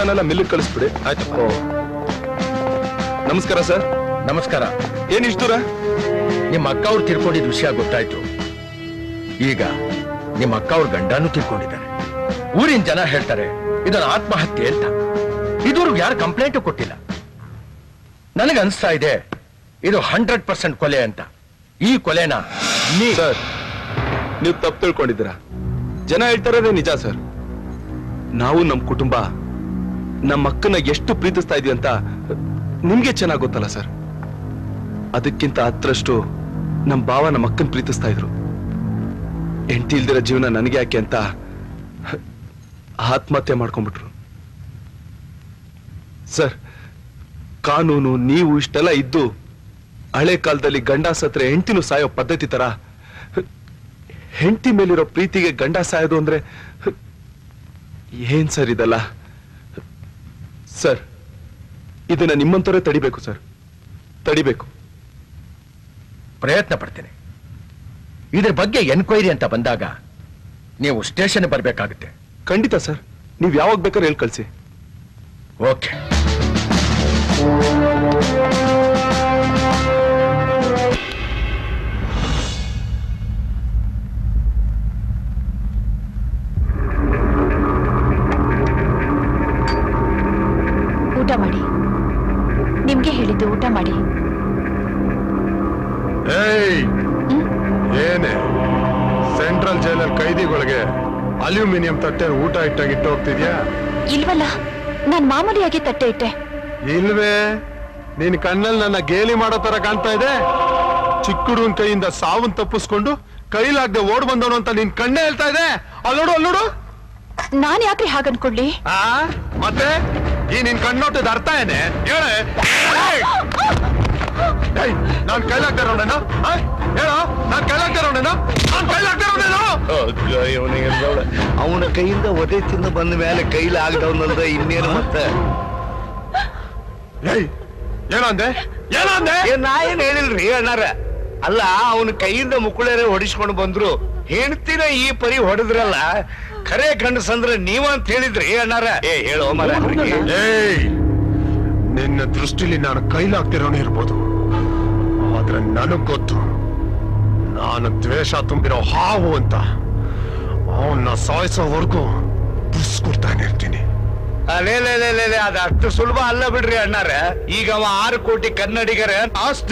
ಭತ್ತನೆಲ್ಲ ಮಿಲ್ಲಿಗೆ ಕಳಿಸ್ಬಿಡಿ ಆಯ್ತು ನಮಸ್ಕಾರ ಸರ್ ನಮಸ್ಕಾರ ಏನ್ ಇಷ್ಟು ದೂರ ನಿಮ್ಮ ಅಕ್ಕ ಅವ್ರು ತಿರ್ಕೊಂಡಿದ್ ವಿಷಯ ಗೊತ್ತಾಯ್ತು ಈಗ ನಿಮ್ಮ ಅಕ್ಕ ಅವ್ರ ಗಂಡನೂ ತಿರ್ಕೊಂಡಿದ್ದಾರೆ ಊರಿನ ಜನ ಹೇಳ್ತಾರೆ ಇದನ್ನ ಆತ್ಮಹತ್ಯೆ ಅಂತ ಇದುವರೆಗೂ ಯಾರು ಕಂಪ್ಲೇಂಟು ಕೊಟ್ಟಿಲ್ಲ ನನಗೆ ಅನಿಸ್ತಾ ಇದೆ ಇದು ಹಂಡ್ರೆಡ್ ಪರ್ಸೆಂಟ್ ಕೊಲೆ ಅಂತ ಈ ಕೊಲೆನ ನೀ ಸರ್ ನೀವು ತಪ್ಪು ತಿಳ್ಕೊಂಡಿದ್ದೀರಾ ಜನ ಹೇಳ್ತಾರದೇ ನಿಜ ಸರ್ ನಾವು ನಮ್ಮ ಕುಟುಂಬ ನಮ್ಮ ಅಕ್ಕನ ಎಷ್ಟು ಪ್ರೀತಿಸ್ತಾ ಇದೀವಿ ಅಂತ ನಿಮ್ಗೆ ಚೆನ್ನಾಗಿ ಗೊತ್ತಲ್ಲ ಸರ್ ಅದಕ್ಕಿಂತ ಹತ್ರಷ್ಟು ನಮ್ಮ ಭಾವ ನಮ್ಮ ಅಕ್ಕನ ಪ್ರೀತಿಸ್ತಾ ಇದ್ರು ಹೆಂಡತಿ ಇಲ್ದಿರೋ ಜೀವನ ನನಗೆ ಯಾಕೆ ಅಂತ ಆತ್ಮಹತ್ಯೆ ಮಾಡ್ಕೊಂಡ್ಬಿಟ್ರು ಸರ್ ಕಾನೂನು ನೀವು ಇಷ್ಟೆಲ್ಲ ಇದ್ದು ಹಳೆ ಕಾಲದಲ್ಲಿ ಗಂಡ ಸತ್ರೆ ಹೆಂಡತಿನೂ ಸಾಯೋ ಪದ್ಧತಿ ತರ ಹೆಂಡತಿ ಮೇಲಿರೋ ಪ್ರೀತಿಗೆ ಗಂಡ ಸಾಯೋದು ಅಂದ್ರೆ ಏನ್ ಸರ್ ಇದಲ್ಲ ಸರ್ ಇದನ್ನ ನಿಮ್ಮಂತವರೇ ತಡಿಬೇಕು ಸರ್ ತಡಿಬೇಕು ಪ್ರಯತ್ನ ಪಡ್ತೇನೆ ಇದ್ರ ಬಗ್ಗೆ ಎನ್ಕ್ವೈರಿ ಅಂತ ಬಂದಾಗ ನೀವು ಸ್ಟೇಷನ್ ಬರಬೇಕಾಗುತ್ತೆ ಖಂಡಿತ ಸರ್ ನೀವ್ ಯಾವಾಗ ಬೇಕಾದ್ರೆ ಹೇಳಿ ಕಳ್ಸಿ ಓಕೆ ಊಟ ಮಾಡಿ ನಿಮ್ಗೆ ಹೇಳಿದ್ದು ಊಟ ಮಾಡಿ ಏಯ್ ಏನೇ ಸೆಂಟ್ರಲ್ ಜೈಲಲ್ಲಿ ಕೈದಿಗಳಿಗೆ ಅಲ್ಯೂಮಿನಿಯಂ ತಟ್ಟೆ ಊಟ ಇಟ್ಟಾಗ ಇಟ್ಟು ಹೋಗ್ತಿದ್ಯಾ ಇಲ್ವಲ್ಲ ನಾನ್ ಮಾಮೂಲಿಯಾಗಿ ತಟ್ಟೆ ಇಟ್ಟೆ ಇಲ್ವೇ ನಿನ್ ಕಣ್ಣಲ್ಲಿ ನನ್ನ ಗೇಲಿ ಮಾಡೋ ತರ ಕಾಣ್ತಾ ಇದೆ ಚಿಕ್ಕ ಹುಡುಗನ್ ಕೈಯಿಂದ ಸಾವನ್ ತಪ್ಪಿಸ್ಕೊಂಡು ಕೈಲಾಗ್ದೆ ಓಡ್ ಬಂದವನು ಅಂತ ನಿನ್ ಕಣ್ಣೇ ಹೇಳ್ತಾ ಇದೆ ಅಲ್ಲೋಡು ಅಲ್ಲೋಡು ನಾನ್ ಯಾಕ್ರಿ ಹಾಗನ್ಕೊಳ್ಳಿ ಆ ಮತ್ತೆ ಈ ನಿನ್ ಕಣ್ಣೋಟದ ಅರ್ಥ ಏನೇ ಹೇಳೆ ಏಯ್ ನಾನ್ ಕೈಲಾಗ್ದೆ ಇರೋನೇನೋ ಹೇಳೋ ನಾನ್ ಕೈಲಾಗ್ದೆ ಇರೋನೇನೋ ನಾನ್ ಕೈಲಾಗ್ದೆ ಇರೋನೇನೋ ಅವನ ಕೈಯಿಂದ ಒದೆ ತಿಂದು ಬಂದ ಮೇಲೆ ಕೈಲಿ ಆಗದವನಲ್ದ ಇನ್ನೇನು ಮತ್ತೆ ಏಯ್ ಏನಂದೆ ಏನಂದೆ ಏ, ನಾ ಏನ್ ಹೇಳಿಲ್ರಿ ಅಣ್ಣಾರ ಅಲ್ಲ ಅವನ ಕೈಯಿಂದ ಮುಕ್ಕುಳೇರೆ ಹೊಡಿಸ್ಕೊಂಡು ಬಂದ್ರು ಹೆಣ್ತಿನ ಈ ಪರಿ ಹೊಡೆದ್ರಲ್ಲ ಖರೆ ಗಂಡಸಂದ್ರ ನೀವ ಅಂತ ಹೇಳಿದ್ರಿ ಅಣ್ಣಾರ ಏ ಹೇಳೋ ಮರ ಏಯ್ ನಿನ್ನ ದೃಷ್ಟಿಲಿ ನಾನು ಕೈಲಾಗ್ತಿರೋನೇ ಇರ್ಬೋದು ಆದ್ರೆ ನನಗ್ ಗೊತ್ತು ನಾನು ದ್ವೇಷ ತುಂಬಿರೋ ಹಾವು ಅಂತ ಅವನ್ನ ಸಾಯಿಸೋವರೆಗೂ ಬುಸ್ಕೊಡ್ತಾನೆ ಇರ್ತೀನಿ ಅದೇ ಅದ ಅಷ್ಟು ಸುಲಭ ಅಲ್ಲ ಬಿಡ್ರಿ ಅಣ್ಣಾರ ಈಗ ಅವ ಆರು ಕೋಟಿ ಕನ್ನಡಿಗರ ಆಸ್ತಿ